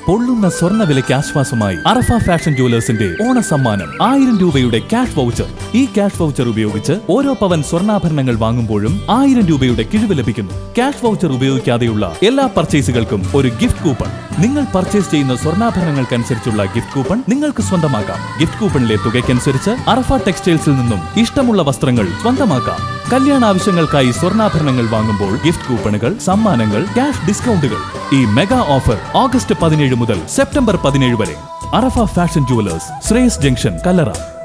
പൊള്ളുന്ന സ്വർണ്ണ വിലയ്ക്ക് ആശ്വാസമായി അറഫ ഫാഷൻ ജുവലേഴ്സിന്റെ ഓണ സമ്മാനം ആയിരം രൂപയുടെ ക്യാഷ് വൗച്ചർ ഈ ക്യാഷ് വൗച്ചർ ഉപയോഗിച്ച് ഓരോ പവൻ സ്വർണ്ണാഭരണങ്ങൾ വാങ്ങുമ്പോഴും ആയിരം രൂപയുടെ കിഴിവ് ലഭിക്കുന്നു ക്യാഷ് വൗച്ചർ ഉപയോഗിക്കാതെയുള്ള എല്ലാ പർച്ചേസുകൾക്കും ഒരു ഗിഫ്റ്റ് കൂപ്പൺ നിങ്ങൾ പർച്ചേസ് ചെയ്യുന്ന സ്വർണ്ണാഭരണങ്ങൾക്കനുസരിച്ചുള്ള ഗിഫ്റ്റ് കൂപ്പൺ നിങ്ങൾക്ക് സ്വന്തമാക്കാം ഗിഫ്റ്റ് കൂപ്പണിലെ തുകയ്ക്കനുസരിച്ച് അറഫ ടെക്സ്റ്റൈൽസിൽ നിന്നും ഇഷ്ടമുള്ള വസ്ത്രങ്ങൾ സ്വന്തമാക്കാം കല്യാണ ആവശ്യങ്ങൾക്കായി സ്വർണ്ണാഭരണങ്ങൾ വാങ്ങുമ്പോൾ ഗിഫ്റ്റ് കൂപ്പണുകൾ സമ്മാനങ്ങൾ ക്യാഷ് ഡിസ്കൗണ്ടുകൾ ഈ മെഗാ ഓഫർ ഓഗസ്റ്റ് പതിനേഴ് മുതൽ സെപ്റ്റംബർ പതിനേഴ് വരെ Arafa fashion jewellers Shreyas junction കല്ലറ